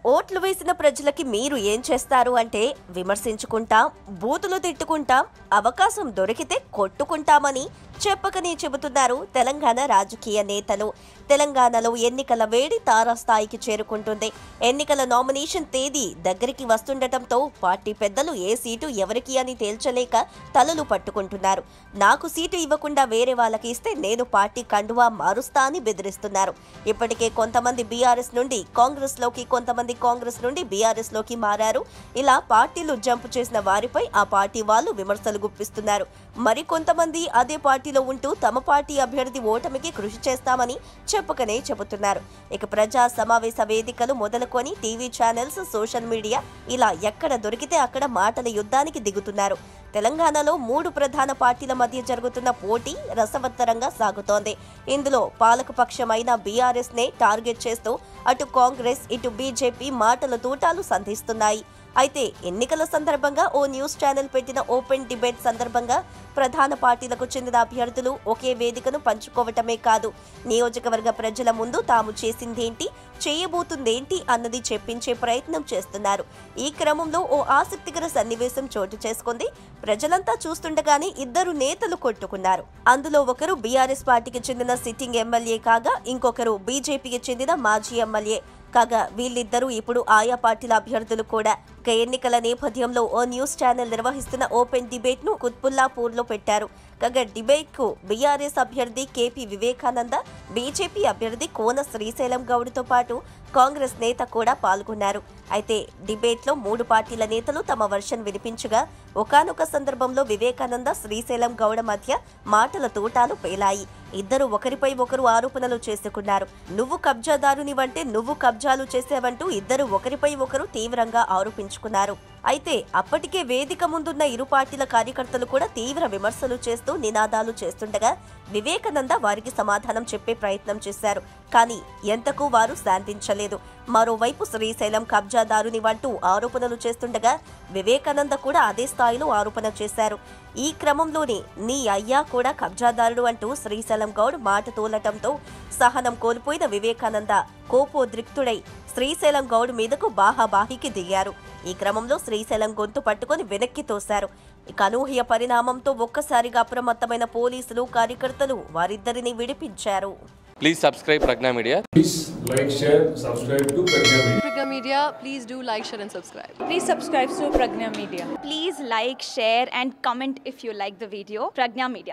ఓట్లు వేసిన ప్రజలకి మీరు ఏం చేస్తారు అంటే విమర్శించుకుంటాం బూతులు తిట్టుకుంటాం అవకాశం దొరికితే కొట్టుకుంటామని చెప్పకనే చెబుతున్నారు తెలంగాణ రాజకీయ నేతలు తెలంగాణలో ఎన్నికల వేడి తారాస్థాయికి చేరుకుంటుంది ఎన్నికల నామినేషన్ తేదీ దగ్గరికి వస్తుండటంతో పార్టీ పెద్దలు ఏ సీటు ఎవరికి అని తేల్చలేక తలలు పట్టుకుంటున్నారు నాకు సీటు ఇవ్వకుండా వేరే వాళ్ళకి ఇస్తే నేను పార్టీ కండువా మారుస్తా అని బెదిరిస్తున్నారు ఇప్పటికే కొంతమంది బీఆర్ఎస్ నుండి కాంగ్రెస్ లోకి కొంతమంది కాంగ్రెస్ నుండి బీఆర్ఎస్ లోకి మారారు ఇలా పార్టీలు జంప్ చేసిన వారిపై ఆ పార్టీ వాళ్ళు విమర్శలు గుప్పిస్తున్నారు మరి కొంతమంది అదే పార్టీలో ఉంటూ తమ పార్టీ అభ్యర్థి ఓటమికి కృషి చేస్తామని చెప్పకనే చెబుతున్నారు ఇక ప్రజా సమావేశ వేదికలు మొదలుకొని టీవీ ఛానల్స్ సోషల్ మీడియా ఇలా ఎక్కడ దొరికితే అక్కడ మాటల యుద్ధానికి దిగుతున్నారు తెలంగాణలో మూడు ప్రధాన పార్టీల మధ్య జరుగుతున్న పోటీ రసవత్తరంగా సాగుతోంది ఇందులో పాలకపక్షమైన బీఆర్ఎస్ నే టార్గెట్ చేస్తూ అటు కాంగ్రెస్ ఇటు బీజేపీ మాటల తూటాలు సంధిస్తున్నాయి అయితే ఎన్నికల సందర్భంగా ఓ న్యూస్ ఛానల్ పెట్టిన ఓపెన్ డిబేట్ సందర్భంగా ప్రధాన పార్టీలకు చెందిన అభ్యర్థులు ఒకే వేదికను పంచుకోవటమే కాదు నియోజకవర్గ ప్రజల ముందు తాము చేసిందేంటి చేయబోతుందేంటి అన్నది చెప్పించే ప్రయత్నం చేస్తున్నారు ఈ క్రమంలో ఓ ఆసక్తికర సన్నివేశం చోటు చేసుకుంది ప్రజలంతా చూస్తుండగానే ఇద్దరు నేతలు కొట్టుకున్నారు అందులో ఒకరు బీఆర్ఎస్ పార్టీకి చెందిన సిట్టింగ్ ఎమ్మెల్యే కాగా ఇంకొకరు బీజేపీకి చెందిన మాజీ ఎమ్మెల్యే కాగా వీళ్ళిద్దరూ ఇప్పుడు ఆయా పార్టీల అభ్యర్థులు కూడా ఇక ఎన్నికల నేపథ్యంలో ఓ న్యూస్ ఛానల్ నిర్వహిస్తున్న ఓపెన్ డిబేట్ ను కుత్బుల్లాపూర్ లో పెట్టారు కాగా డిబేట్ కు బీఆర్ఎస్ అభ్యర్థి కేపీ వివేకానంద బీజేపీ అభ్యర్థి కోన శ్రీశైలం గౌడ్తో పాటు కాంగ్రెస్ నేత కూడా పాల్గొన్నారు అయితే డిబేట్ లో మూడు పార్టీల నేతలు తమ వర్షన్ వినిపించగా ఒకానొక సందర్భంలో వివేకానంద శ్రీశైలం గౌడ మధ్య మాటల తూటాలు పేలాయి ఇద్దరు ఒకరిపై ఒకరు ఆరోపణలు చేసుకున్నారు నువ్వు కబ్జాదారునివంటే నువ్వు కబ్జాలు చేసావంటూ ఇద్దరు ఒకరిపై ఒకరు తీవ్రంగా ఆరోపించుకున్నారు అయితే అప్పటికే వేదిక ముందున్న ఇరు పార్టీల కార్యకర్తలు కూడా తీవ్ర విమర్శలు చేస్తూ నినాదాలు చేస్తుండగా వివేకానంద వారికి సమాధానం చెప్పే ప్రయత్నం చేశారు కానీ ఎంతకు వారు శాంతించలేదు మరోవైపు శ్రీశైలం కబ్జాదారుని వంటూ ఆరోపణలు చేస్తుండగా వివేకానంద కూడా అదే స్థాయిలో ఆరోపణ చేశారు ఈ క్రమంలోనే నీ అయ్యా కూడా కబ్జాదారుడు అంటూ శ్రీశైలం గౌడ్ మాట తోలటంతో సహనం కోల్పోయిన వివేకానంద కోపోద్రిక్తుడై శ్రీశైలం గౌడ్ మీదకు బాహాబాహికి దిగారు ఈ క్రమంలో శ్రీశైలం గొంతు పట్టుకొని వెనక్కి తోశారు ఇక అనూహ్య పరిణామంతో ఒక్కసారిగా అప్రమత్తమైన పోలీసులు కార్యకర్తలు వారిద్దరిని విడిపించారు Please subscribe Pragna Media. Please like, share, subscribe to Pragya Media. Pragya Media, please do like, share, and subscribe. Please subscribe to Pragna Media. Please like, share, and comment if you like the video. Pragna Media.